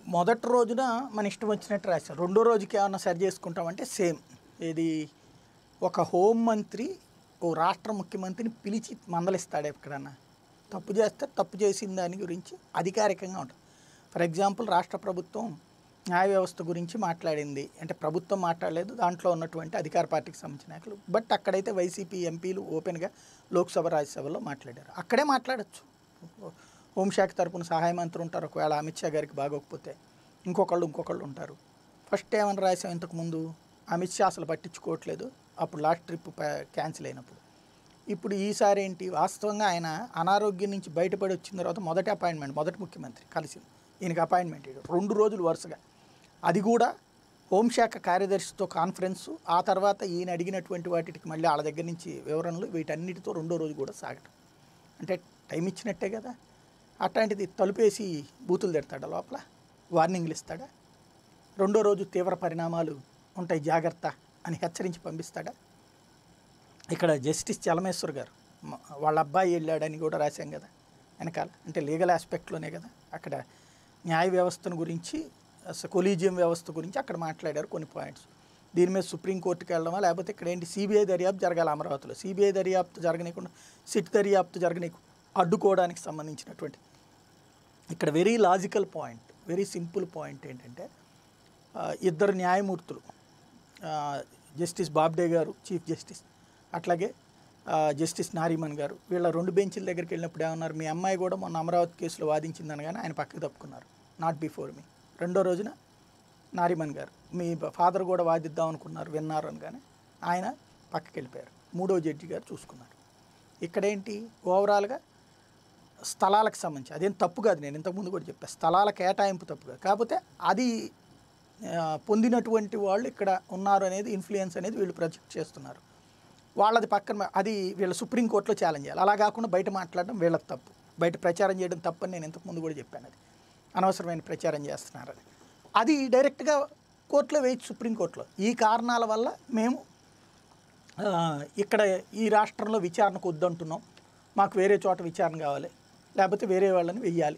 మొదటి రోజున మన ఇష్టం వచ్చినట్టు రాశారు రెండో రోజుకి ఏమన్నా సరి చేసుకుంటామంటే సేమ్ ఇది ఒక హోం మంత్రి ఓ రాష్ట్ర ముఖ్యమంత్రిని పిలిచి మందలిస్తాడు ఎక్కడన్నా తప్పు చేస్తే తప్పు చేసిన దాని గురించి అధికారికంగా ఉంటుంది ఫర్ ఎగ్జాంపుల్ రాష్ట్ర ప్రభుత్వం న్యాయ వ్యవస్థ గురించి మాట్లాడింది అంటే ప్రభుత్వం మాట్లాడలేదు దాంట్లో ఉన్నటువంటి అధికార పార్టీకి సంబంధించిన నాయకులు బట్ అక్కడైతే వైసీపీ ఎంపీలు ఓపెన్గా లోక్సభ రాజ్యసభలో మాట్లాడారు అక్కడే మాట్లాడచ్చు హోంశాఖ తరపున సహాయ మంత్రి ఉంటారు ఒకవేళ అమిత్ షా గారికి బాగోకపోతే ఇంకొకళ్ళు ఇంకొకళ్ళు ఉంటారు ఫస్ట్ ఏమని రాసాం ఇంతకుముందు అమిత్ షా అసలు పట్టించుకోవట్లేదు అప్పుడు లాస్ట్ ట్రిప్ క్యాన్సిల్ అయినప్పుడు ఇప్పుడు ఈసారి ఏంటి వాస్తవంగా ఆయన అనారోగ్యం నుంచి బయటపడి వచ్చిన తర్వాత మొదటి అపాయింట్మెంట్ మొదటి ముఖ్యమంత్రి కలిసింది ఈయనకి అపాయింట్మెంట్ ఇవ్వడం. రెండు రోజులు వరుసగా అది కూడా హోంశాఖ కార్యదర్శితో కాన్ఫరెన్స్ ఆ తర్వాత ఈయన అడిగినటువంటి వాటికి మళ్ళీ వాళ్ళ దగ్గర నుంచి వివరణలు వీటన్నిటితో రెండో రోజు కూడా సాగటం అంటే టైం ఇచ్చినట్టే కదా అట్లాంటిది తలుపేసి బూతులు తిడతాడా లోపల వార్నింగ్లు ఇస్తాడా రెండో రోజు తీవ్ర పరిణామాలు ఉంటాయి జాగ్రత్త అని హెచ్చరించి పంపిస్తాడా ఇక్కడ జస్టిస్ చలమేశ్వర్ గారు మ- వాళ్ళ అబ్బాయి వెళ్ళాడని కూడా రాశాం కదా వెనకాల అంటే లీగల్ ఆస్పెక్ట్లోనే కదా అక్కడ న్యాయ వ్యవస్థను గురించి కొలీజియం వ్యవస్థ గురించి అక్కడ మాట్లాడారు కొన్ని పాయింట్స్ దీని మీద సుప్రీంకోర్టుకి వెళ్ళడమా లేకపోతే ఇక్కడ ఏంటి సిబిఐ దర్యాప్తు జరగాలి అమరావతిలో సిబిఐ దర్యాప్తు జరగనీయకుండా సిట్ దర్యాప్తు జరగనీకు అడ్డుకోవడానికి సంబంధించినటువంటి ఇక్కడ very logical point very simple point ఏంటంటే ఆ, ఇద్దరు న్యాయమూర్తులు ఆ, జస్టిస్ బాబ్డే గారు చీఫ్ జస్టిస్ అట్లాగే ఆ, జస్టిస్ నారిమన్ గారు వీళ్ళ రెండు బెంచ్ల దగ్గరికి వెళ్ళినప్పుడు ఏమన్నారు మీ అమ్మాయి కూడా మొన్న అమరావతి కేసులో వాదించిందని కానీ ఆయన పక్కకు తప్పుకున్నారు నాట్ బిఫోర్ మీ రెండో రోజున నారిమన్ గారు మీ ఫాదర్ కూడా వాదిద్దాం అనుకున్నారు విన్నారు అనగానే ఆయన పక్కకి వెళ్ళిపోయారు మూడో జడ్జి గారు చూసుకున్నారు ఇక్కడేంటి ఓవరాల్గా స్థలాలకు సంబంధించి అదేం తప్పు కాదు నేను ఇంతకుముందు కూడా చెప్పాను స్థలాల కేటాయింపు తప్పు కాదు కాకపోతే అది ఆ, పొందినటువంటి వాళ్ళు ఇక్కడ ఉన్నారు అనేది ఇన్ఫ్లుయెన్స్ అనేది వీళ్ళు ప్రొజెక్ట్ చేస్తున్నారు వాళ్ళది పక్కన అది వీళ్ళ సుప్రీంకోర్టులో ఛాలెంజ్ చేయాలి అలా కాకుండా బయట మాట్లాడడం వీళ్ళకి తప్పు బయట ప్రచారం చేయడం తప్పని నేను ఇంతకుముందు కూడా చెప్పాను అది అనవసరమైన ప్రచారం చేస్తున్నారని అది డైరెక్ట్గా కోర్టులో వేయచ్చు సుప్రీంకోర్టులో ఈ కారణాల వల్ల మేము ఆ, ఇక్కడ ఈ రాష్ట్రంలో విచారణకు వద్దంటున్నాం మాకు వేరే చోట విచారణ కావాలి లేకపోతే వేరే వాళ్ళని వెయ్యాలి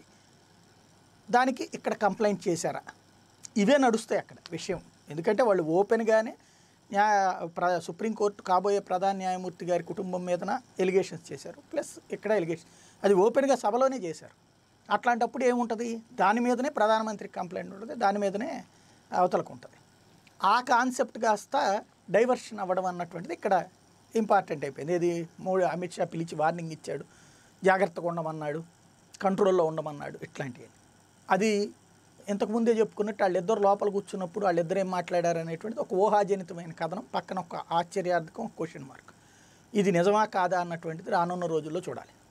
దానికి ఇక్కడ కంప్లైంట్ చేశారా ఇవే నడుస్తాయి అక్కడ విషయం ఎందుకంటే వాళ్ళు ఓపెన్గానే న్యాయ ప్ర సుప్రీంకోర్టు కాబోయే ప్రధాన న్యాయమూర్తి గారి కుటుంబం మీదన ఎలిగేషన్స్ చేశారు ప్లస్ ఇక్కడ ఎలిగేషన్ అది ఓపెన్గా సభలోనే చేశారు అట్లాంటప్పుడు ఏముంటుంది దాని మీదనే ప్రధానమంత్రికి కంప్లైంట్ ఉంటుంది దాని మీదనే అవతలకు ఉంటుంది ఆ కాన్సెప్ట్ కాస్త డైవర్షన్ అవ్వడం అన్నటువంటిది ఇక్కడ ఇంపార్టెంట్ అయిపోయింది ఇది మూడు అమిత్ షా పిలిచి వార్నింగ్ ఇచ్చాడు జాగ్రత్తగా ఉండమన్నాడు కంట్రోల్లో ఉండమన్నాడు ఇట్లాంటివి అది ఇంతకుముందే చెప్పుకున్నట్టు వాళ్ళిద్దరు లోపల కూర్చున్నప్పుడు వాళ్ళిద్దరు ఏం మాట్లాడారు అనేటువంటిది ఒక ఊహాజనితమైన కథనం పక్కన ఒక ఆశ్చర్యార్థకం క్వశ్చన్ మార్క్ ఇది నిజమా కాదా అన్నటువంటిది రానున్న రోజుల్లో చూడాలి